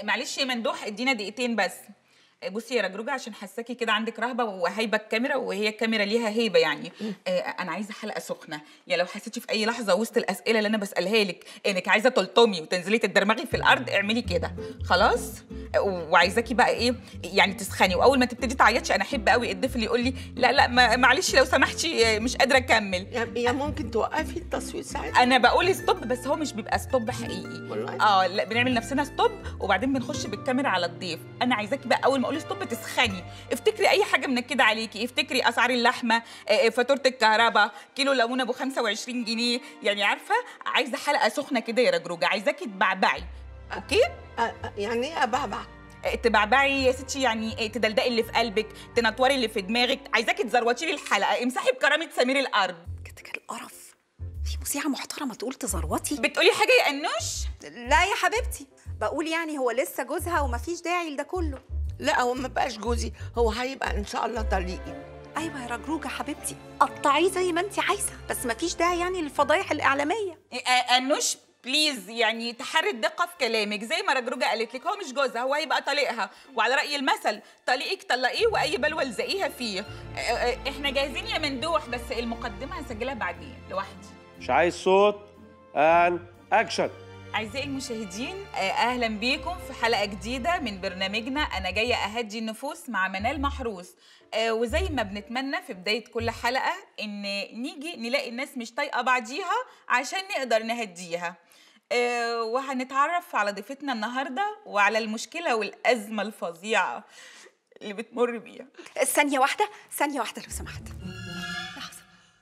معلش يا مندوح ادينا دقيقتين بس بصي يا رجروجة عشان حساكي كده عندك رهبة وهيبة الكاميرا وهي الكاميرا ليها هيبة يعني آه أنا عايزة حلقة سخنة يعني لو حسيتي في أي لحظة وسط الأسئلة اللي أنا بسألها لك إنك عايزة تلطمي وتنزلي تتدرمغي في الأرض اعملي كده خلاص آه، وعايزاكي بقى إيه يعني تسخني وأول ما تبتدي تعيطي أنا أحب قوي الضيف اللي يقول لي لا لا ما- معلش لو سمحتي آه، مش قادرة أكمل يا يا ممكن توقفي التصوير ساعتها انا بقول ستوب بس هو مش بيبقى ستوب حقيقي والله؟ اه لا بنعمل نفسنا ستوب وبعدين بنخش بالكاميرا على الضيف انا عايزاكي بقى اول ما اقول ستوب تسخني افتكري اي حاجه منكده عليكي افتكري اسعار اللحمه آه، آه، فاتوره الكهرباء كيلو ليمون ابو 25 جنيه يعني عارفه عايزه حلقه سخنه كده يا رجروجه عايزاكي تبعبعي اوكي أ- أ- يعني ايه ابعبع آه، تبعبعي يا ستي يعني آه، تدلدقي اللي في قلبك تنطوري اللي في دماغك عايزاكي تزروتي لي الحلقه امسحي بكرامه سمير الارض كتك القرف في مذيعة محترمة تقول تزروتي بتقولي حاجه يا انوش لا يا حبيبتي بقول يعني هو لسه جوزها ومفيش داعي لده كله لا هو ما بقاش جوزي هو هيبقى ان شاء الله طليقي ايوه يا رجروجة حبيبتي قطعيه زي ما انت عايزة بس مفيش داعي يعني للفضايح الإعلامية آه، انوش بليز يعني تحري الدقه في كلامك زي ما رجروجه قالت لك هو مش جوزها هو هيبقى طليقها وعلى راي المثل طليقك طلقيه واي بلوه الزقيها فيه آه، آه، احنا جاهزين يا مندوح بس المقدمه هسجلها بعدين لوحدي مش عايز صوت ان اكشن أعزائي المشاهدين آه، أهلا بيكم في حلقة جديدة من برنامجنا أنا جاية أهدي النفوس مع منال محروس آه، وزي ما بنتمنى في بداية كل حلقة إن نيجي نلاقي الناس مش طايقة بعضيها عشان نقدر نهديها آه، وهنتعرف على ضيفتنا النهاردة وعلى المشكلة والأزمة الفظيعة اللي بتمر بيها ثانية واحدة ثانية واحدة لو سمحت لحظة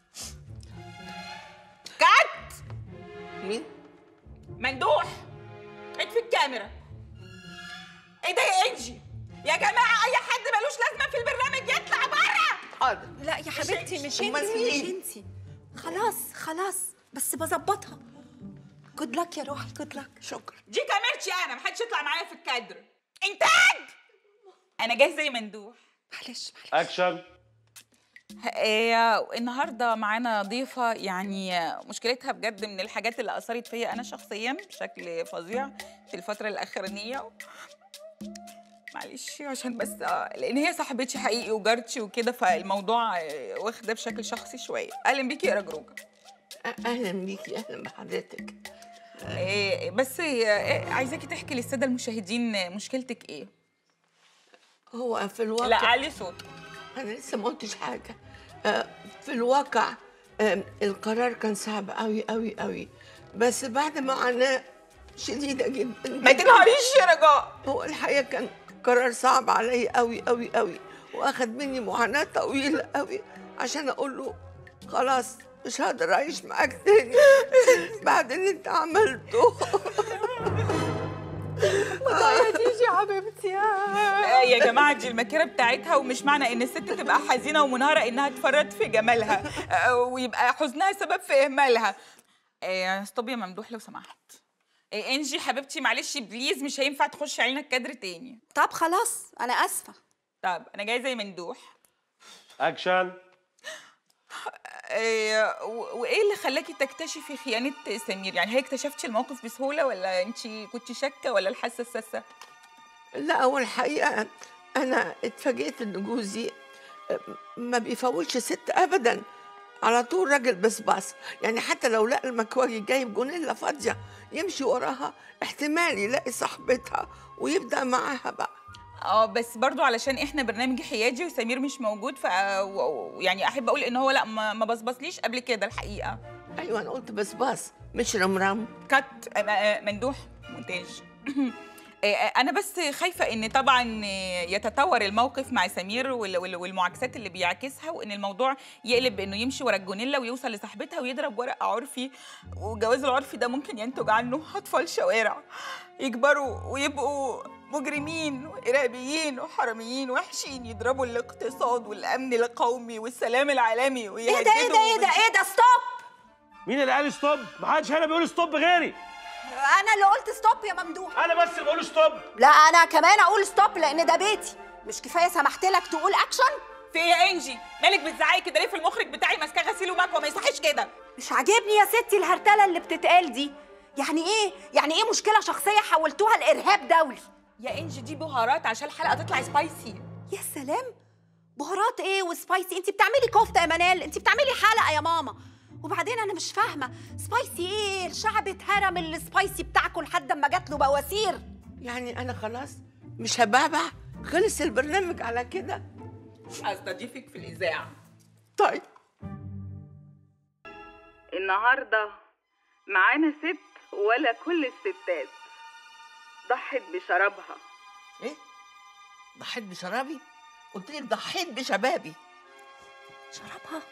كات مين مندوح اطفي الكاميرا ايه ده يا انجي يا جماعة أي حد ملوش لازمة في البرنامج يطلع بره حاضر لا يا حبيبتي مش أمال انت مين؟ مش انت خلاص خلاص بس بظبطها جود لك يا روحي جود لك شكرا دي كاميرتي انا محدش يطلع معايا في الكادر انتاج انا جاهزه يا مندوح معلش معلش اكشن إيه النهارده معانا ضيفه يعني مشكلتها بجد من الحاجات اللي اثرت فيا انا شخصيا بشكل فظيع في الفتره الاخرانيه معلش عشان بس آه، لان هي صاحبتي حقيقي وجارتي وكده فالموضوع آه، واخده بشكل شخصي شويه اهلا بيكي يا رجروجه أ- اهلا بيكي اهلا بحضرتك إيه بس إيه عايزاكي تحكي للساده المشاهدين مشكلتك ايه هو في الواقع لا علي صوت انا لسه ما قلتش حاجه آه، في الواقع آم، القرار كان صعب قوي قوي قوي بس بعد معاناه شديده جدا ما تنهاريش يا رجاء هو الحقيقه كان قرار صعب عليا قوي قوي قوي واخد مني معاناه طويله قوي عشان اقول له خلاص مش هقدر اعيش معاك تاني بعد اللي انت عملته تيجي يا حبيبتي آه يا جماعه دي المكيره بتاعتها ومش معنى ان الست تبقى حزينه ومنهاره انها تفرط في جمالها آه ويبقى حزنها سبب في اهمالها آه ستوب يا ممدوح لو سمحت آه انجي حبيبتي معلش بليز مش هينفع تخش علينا الكادر تاني طب خلاص انا اسفة طب انا جايه زي مندوح اكشن آه و- وايه اللي خلاكي تكتشفي خيانه سمير يعني هي اكتشفتي الموقف بسهوله ولا انت كنت شاكه ولا الحاسه الساسه لا هو الحقيقة أنا اتفاجئت إن جوزي ما بيفوتش ست أبدا على طول راجل بصباص يعني حتى لو لقى المكواجي جايب جونيلا فاضية يمشي وراها احتمال يلاقي صاحبتها ويبدأ معاها بقى اه بس برضو علشان احنا برنامج حيادي وسمير مش موجود ف و- و- يعني احب اقول ان هو لا ما ما بصبصليش قبل كده الحقيقه أيوة أنا قلت بصباص مش رمرم كات آه، آه، مندوح مونتاج آه، آه، انا بس خايفه ان طبعا آه، يتطور الموقف مع سمير وال- وال- والمعاكسات اللي بيعاكسها وان الموضوع يقلب بانه يمشي ورا الجونيلا ويوصل لصاحبتها ويضرب ورق عرفي والجواز العرفي ده ممكن ينتج عنه اطفال شوارع يكبروا ويبقوا مجرمين وارهابيين وحراميين وحشين يضربوا الاقتصاد والامن القومي والسلام العالمي ايه ويهددوا ده ايه ده ايه ده ايه ده ستوب مين اللي قال ستوب محدش هنا بيقول ستوب غيري انا اللي قلت ستوب يا ممدوح انا بس اللي بقول ستوب لا انا كمان اقول ستوب لان ده بيتي مش كفايه سمحت لك تقول اكشن في ايه يا انجي مالك بتزعقي كده ليه في المخرج بتاعي ماسكاه غسيل ومكوى ما يصحيش كده مش عاجبني يا ستي الهرتله اللي بتتقال دي يعني ايه يعني ايه مشكله شخصيه حولتوها لارهاب دولي يا انجي دي بهارات عشان الحلقه تطلع سبايسي يا سلام بهارات ايه وسبايسي انت بتعملي كفته يا منال انت بتعملي حلقه يا ماما وبعدين انا مش فاهمه سبايسي ايه الشعب اتهرم السبايسي بتاعكم لحد ما جات له بواسير يعني انا خلاص مش هبعبع خلص البرنامج على كده هستضيفك في الاذاعه طيب النهارده معانا ست ولا كل الستات ضحت بشرابها ايه ضحيت بشرابي قلت لك ضحيت بشبابي شربها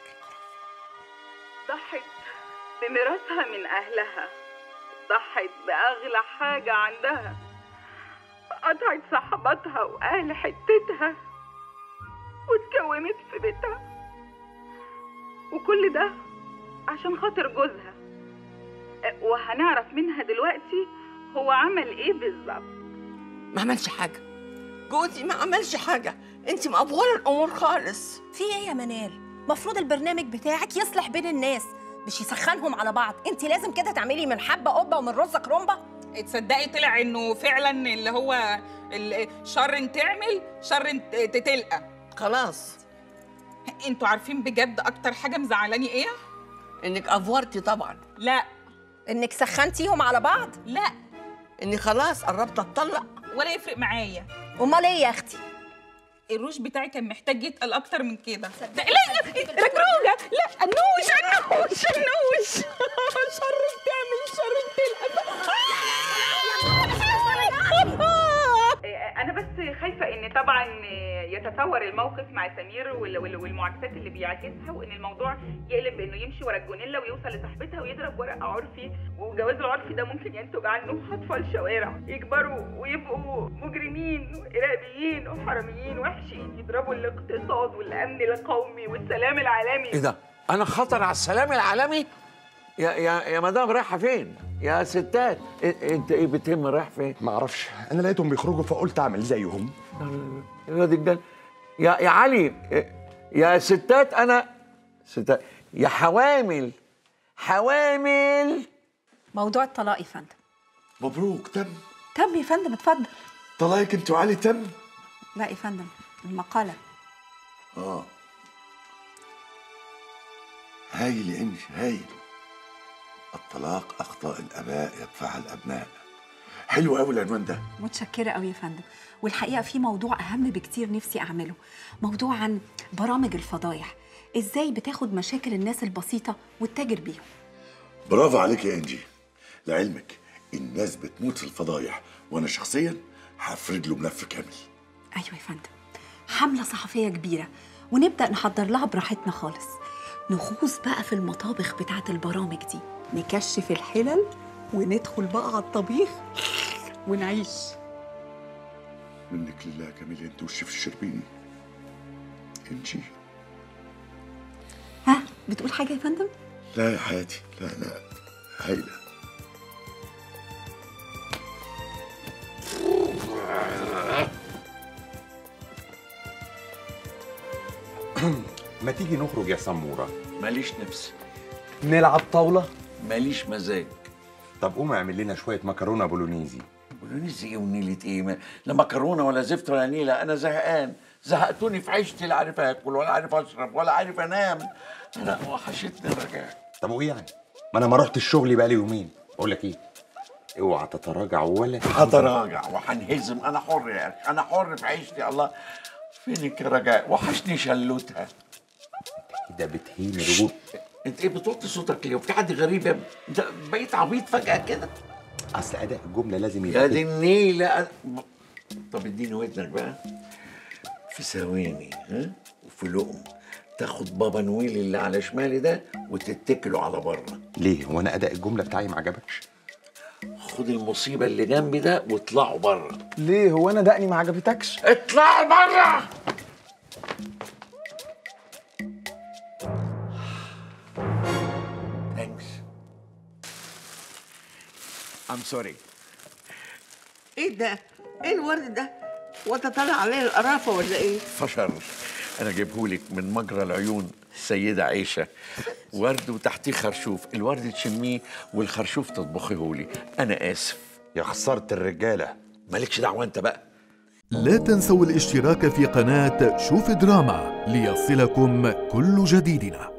ضحت بميراثها من أهلها ضحت بأغلى حاجة عندها قطعت صحباتها وأهل حتتها واتكومت في بيتها وكل ده عشان خاطر جوزها أه، وهنعرف منها دلوقتي هو عمل ايه بالظبط ما عملش حاجه جوزي ما عملش حاجه انت مقفوله الامور خالص في ايه يا منال مفروض البرنامج بتاعك يصلح بين الناس مش يسخنهم على بعض انت لازم كده تعملي من حبه قبه ومن رز كرومبه تصدقي طلع انه فعلا اللي هو ال- شر تعمل شر تتلقى خلاص انتوا عارفين بجد اكتر حاجه مزعلاني ايه انك افورتي طبعا لا انك سخنتيهم على بعض لا اني خلاص قربت اتطلق ولا يفرق معايا امال ايه يا اختي الروج بتاعي كان محتاج يتقل اكتر من كده لا لا ركروجه لا النوش النوش النوش شر بتعمل شر آه، انا بس خايفه ان طبعا آه، يتطور الموقف مع سمير وال- وال- والمعاكسات اللي بيعاكسها وان الموضوع يقلب بانه يمشي ورا الجونيلا ويوصل لصاحبتها ويضرب ورق عرفي وجواز العرفي ده ممكن ينتج عنه اطفال شوارع يكبروا ويبقوا مجرمين وارهابيين وحراميين وحشين يضربوا الاقتصاد والامن القومي والسلام العالمي ايه ده؟ انا خطر على السلام العالمي؟ يا يا يا مدام رايحه فين؟ يا ستات إ- انت ايه بتهم رايح فين؟ ما اعرفش انا لقيتهم بيخرجوا فقلت اعمل زيهم يا دي الجن يا يا علي يا ستات انا ستات يا حوامل حوامل موضوع الطلاق يا فندم مبروك تم تم يا فندم اتفضل طلاقك انت وعلي تم لا يا فندم المقاله اه هايل يا انجي هايل الطلاق اخطاء الاباء يدفعها الابناء حلو قوي العنوان ده متشكرة قوي يا فندم والحقيقة في موضوع أهم بكتير نفسي أعمله موضوع عن برامج الفضايح إزاي بتاخد مشاكل الناس البسيطة وتتاجر بيهم برافو عليك يا انجي لعلمك الناس بتموت في الفضايح وانا شخصيا هفرد له ملف كامل أيوة يا فندم حملة صحفية كبيرة ونبدأ نحضر لها براحتنا خالص نغوص بقى في المطابخ بتاعة البرامج دي نكشف الحلل وندخل بقى على الطبيخ ونعيش منك لله كامل انت والشيف الشربيني انجي ها بتقول حاجة يا فندم؟ لا يا حياتي لا لا هايله ما تيجي نخرج يا سمورة ماليش نفس نلعب طاولة ماليش مزاج طب قوم اعمل لنا شوية مكرونة بولونيزي بولونيزي ايه ونيلة ايه ما- لا مكرونه ولا زفت ولا نيله انا زهقان زهقتوني في عيشتي لا عارف اكل ولا عارف اشرب ولا عارف انام انا وحشتني الرجاء طب وايه يعني ما انا ما رحت الشغل بقالي يومين اقول لك ايه اوعى تتراجع ولا هتراجع وهنهزم انا حر يا اخي انا حر في عيشتي الله فينك يا رجاء وحشني شلوتها ده بتهين رجول انت ايه بتوطي صوتك ليه وفي حد غريب يا ابني؟ انت بقيت عبيط فجاه كده اصل اداء الجملة لازم يا يبقى دي كده. النيله طب اديني ودنك بقى في ثواني ها وفي لقم تاخد بابا نويل اللي على شمالي ده وتتكلوا على بره ليه هو انا اداء الجملة بتاعي ما عجبكش خد المصيبه اللي جنبي ده واطلعوا بره ليه هو انا دقني ما عجبتكش اطلعوا بره ثانكس I'm sorry ايه ده ايه الورد ده وانت طالع عليه القرافه ولا ايه فشر انا جايبهولك من مجرى العيون السيده عيشه ورد وتحتيه خرشوف الورد تشميه والخرشوف تطبخيهولي انا اسف يا خسارة الرجالة مالكش دعوه انت بقى لا تنسوا الاشتراك في قناة شوف دراما ليصلكم كل جديدنا